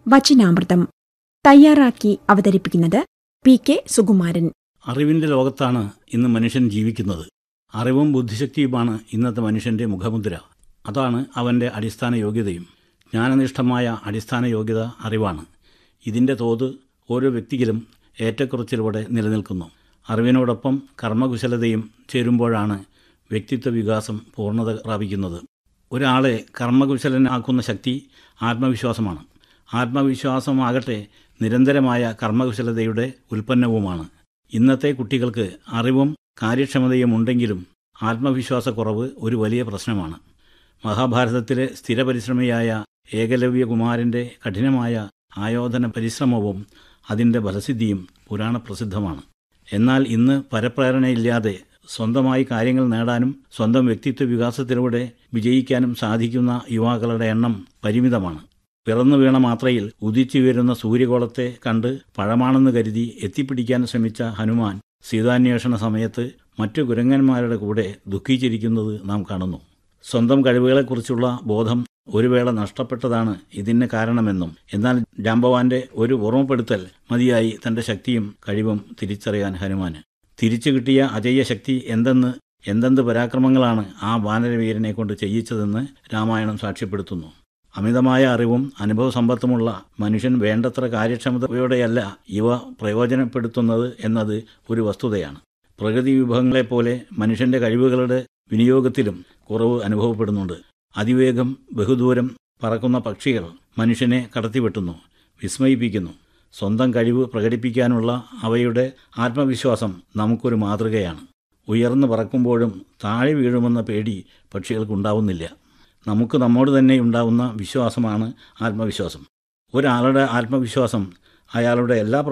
വചനാമൃതം തയ്യാറാക്കി അവതരിപ്പിക്കുന്നത് P K Sukumaran അറിവിന്റെ ലോകത്താണ് ഇന്ന് മനുഷ്യൻ ജീവിക്കുന്നത് അറിവും ബുദ്ധിശക്തിയുമാണ് ഇന്നത്തെ മനുഷ്യന്റെ മുഖമുദ്ര അതാണ് അവന്റെ അടിസ്ഥാന യോഗ്യതയും ജ്ഞാനനിഷ്ഠമായ അടിസ്ഥാന യോഗ്യത അറിവാണ് ഇതിന്റെ തോത് ഓരോ വ്യക്തിയിലും ഏറ്റക്കുറച്ചിലൂടെ നിലനിൽക്കുന്നു അറിവിനോടൊപ്പം കർമ്മകുശലതയും ചേരുമ്പോഴാണ് വ്യക്തിത്വ വികാസം പൂർണ്ണത പ്രാപിക്കുന്നത് ഒരാളെ കർമ്മകുശലനാക്കുന്ന ശക്തി ആത്മവിശ്വാസമാണ് ആത്മവിശ്വാസമാകട്ടെ നിരന്തരമായ കർമ്മകുശലതയുടെ ഉൽപ്പന്നവുമാണ് ഇന്നത്തെ കുട്ടികൾക്ക് അറിവും കാര്യക്ഷമതയും ഉണ്ടെങ്കിലും ആത്മവിശ്വാസക്കുറവ് ഒരു വലിയ പ്രശ്നമാണ് മഹാഭാരതത്തിലെ സ്ഥിരപരിശ്രമിയായ ഏകലവ്യകുമാരൻ്റെ കഠിനമായ ആയോധന പരിശ്രമവും അതിൻ്റെ ഫലസിദ്ധിയും പുരാണപ്രസിദ്ധമാണ് എന്നാൽ ഇന്ന് പരപ്രേരണയില്ലാതെ സ്വന്തമായി കാര്യങ്ങൾ നേടാനും സ്വന്തം വ്യക്തിത്വ വികാസത്തിലൂടെ വിജയിക്കാനും സാധിക്കുന്ന യുവാക്കളുടെ എണ്ണം പരിമിതമാണ് പിറന്നു വീണ മാത്രയിൽ ഉദിച്ചുയരുന്ന സൂര്യകോളത്തെ കണ്ട് പഴമാണെന്ന് കരുതി എത്തിപ്പിടിക്കാൻ ശ്രമിച്ച ഹനുമാൻ സീതാന്വേഷണ സമയത്ത് മറ്റു കുരങ്ങന്മാരുടെ കൂടെ ദുഃഖിച്ചിരിക്കുന്നത് നാം കാണുന്നു സ്വന്തം കഴിവുകളെക്കുറിച്ചുള്ള ബോധം ഒരു വേള നഷ്ടപ്പെട്ടതാണ് ഇതിന് കാരണമെന്നും എന്നാൽ ജാമ്പവാന്റെ ഒരു ഓർമ്മപ്പെടുത്തൽ മതിയായി തന്റെ ശക്തിയും കഴിവും തിരിച്ചറിയാൻ ഹനുമാന് തിരിച്ചു കിട്ടിയ അജയ്യ ശക്തി എന്തെന്ന് എന്തെന്ത് പരാക്രമങ്ങളാണ് ആ വാനരവീരനെ കൊണ്ട് ചെയ്യിച്ചതെന്ന് രാമായണം സാക്ഷ്യപ്പെടുത്തുന്നു അമിതമായ അറിവും അനുഭവ സമ്പത്തുമുള്ള മനുഷ്യൻ വേണ്ടത്ര കാര്യക്ഷമതയോടെയല്ല ഇവ പ്രയോജനപ്പെടുത്തുന്നത് എന്നത് ഒരു വസ്തുതയാണ് പ്രകൃതി വിഭവങ്ങളെപ്പോലെ മനുഷ്യന്റെ കഴിവുകളുടെ വിനിയോഗത്തിലും കുറവ് അനുഭവപ്പെടുന്നുണ്ട് അതിവേഗം ബഹുദൂരം പറക്കുന്ന പക്ഷികൾ മനുഷ്യനെ കടത്തിവെട്ടുന്നു വിസ്മയിപ്പിക്കുന്നു സ്വന്തം കഴിവ് പ്രകടിപ്പിക്കാനുള്ള അവയുടെ ആത്മവിശ്വാസം നമുക്കൊരു മാതൃകയാണ് ഉയർന്നു പറക്കുമ്പോഴും താഴെ വീഴുമെന്ന പേടി പക്ഷികൾക്കുണ്ടാവുന്നില്ല നമുക്ക് നമ്മോട് തന്നെ ഉണ്ടാവുന്ന വിശ്വാസമാണ് ആത്മവിശ്വാസം ഒരാളുടെ ആത്മവിശ്വാസം അയാളുടെ എല്ലാ